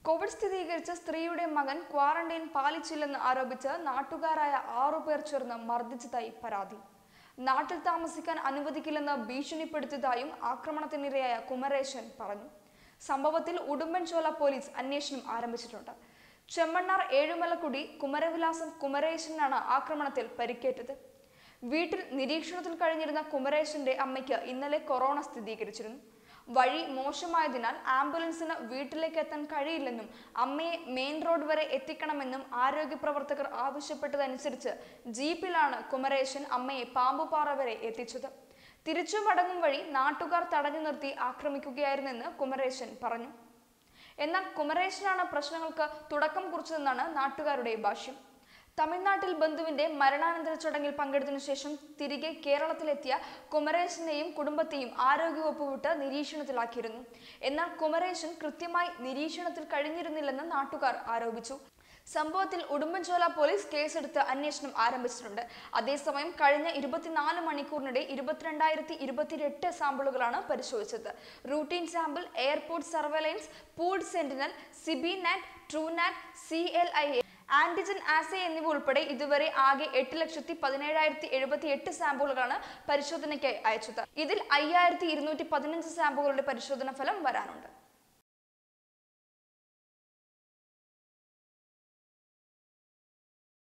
Covid സ്ഥിരീകരിച്ച സ്ത്രീയുടെ മകൻ ക്വാറന്റൈൻ പാലിച്ചില്ലെന്ന് ആരോപിച്ച് നാട്ടുകാരായ ആറുപേർ ചേർന്ന് മർദ്ദിച്ചതായി പരാതി നാട്ടിൽ താമസിക്കാൻ അനുവദിക്കില്ലെന്ന് ഭീഷണിപ്പെടുത്തിയതായും ആക്രമണത്തിനിരയായ കുമരേശൻ പറഞ്ഞു സംഭവത്തിൽ ഉടുമ്പൻചോല പോലീസ് അന്വേഷണം ആരംഭിച്ചിട്ടുണ്ട് ചെമ്മണ്ണാർ ഏഴുമലക്കുടി കുമരവിലാസം കുമരേശനാണ് ആക്രമണത്തിൽ പരിക്കേറ്റത് വീട്ടിൽ നിരീക്ഷണത്തിൽ കഴിഞ്ഞിരുന്ന കുമരേശന്റെ അമ്മയ്ക്ക് ഇന്നലെ കൊറോണ സ്ഥിരീകരിച്ചിരുന്നു വഴി മോശമായതിനാൽ ആംബുലൻസിന് വീട്ടിലേക്ക് എത്താൻ കഴിയില്ലെന്നും അമ്മയെ മെയിൻ റോഡ് വരെ എത്തിക്കണമെന്നും ആരോഗ്യ പ്രവർത്തകർ ആവശ്യപ്പെട്ടതനുസരിച്ച് ജീപ്പിലാണ് കുമരേശൻ അമ്മയെ പാമ്പുപാറ വരെ എത്തിച്ചത് തിരിച്ചു മടങ്ങും വഴി നാട്ടുകാർ തടഞ്ഞു നിർത്തി ആക്രമിക്കുകയായിരുന്നെന്ന് കുമരേശൻ പറഞ്ഞു എന്നാൽ കുമരേശനാണ് പ്രശ്നങ്ങൾക്ക് തുടക്കം കുറിച്ചതെന്നാണ് നാട്ടുകാരുടെ ഭാഷ്യം തമിഴ്നാട്ടിൽ ബന്ധുവിന്റെ മരണാനന്തര ചടങ്ങിൽ പങ്കെടുത്തതിനു ശേഷം തിരികെ കേരളത്തിലെത്തിയ കുമരേശനെയും കുടുംബത്തെയും ആരോഗ്യവകുപ്പ് വിട്ട് നിരീക്ഷണത്തിലാക്കിയിരുന്നു എന്നാൽ കുമരേശൻ കൃത്യമായി നിരീക്ഷണത്തിൽ കഴിഞ്ഞിരുന്നില്ലെന്ന് നാട്ടുകാർ ആരോപിച്ചു സംഭവത്തിൽ ഉടുമ്പൻചോല പോലീസ് കേസെടുത്ത് അന്വേഷണം ആരംഭിച്ചിട്ടുണ്ട് അതേസമയം കഴിഞ്ഞ ഇരുപത്തിനാല് മണിക്കൂറിനിടെ ഇരുപത്തിരണ്ടായിരത്തി ഇരുപത്തിയെട്ട് സാമ്പിളുകളാണ് പരിശോധിച്ചത് routine sample airport surveillance pooled sentinel CBNAAT Truenat C L I antigen assay എന്നിവ ഉൾപ്പെടെ ഇതുവരെ ആകെ എട്ട് ലക്ഷത്തി പതിനേഴായിരത്തി എഴുപത്തി എട്ട് സാമ്പിളുകളാണ് പരിശോധനയ്ക്കായി അയച്ചത് ഇതിൽ അയ്യായിരത്തി ഇരുന്നൂറ്റി പതിനഞ്ച് സാമ്പിളുകളുടെ പരിശോധന ഫലം വരാനുണ്ട്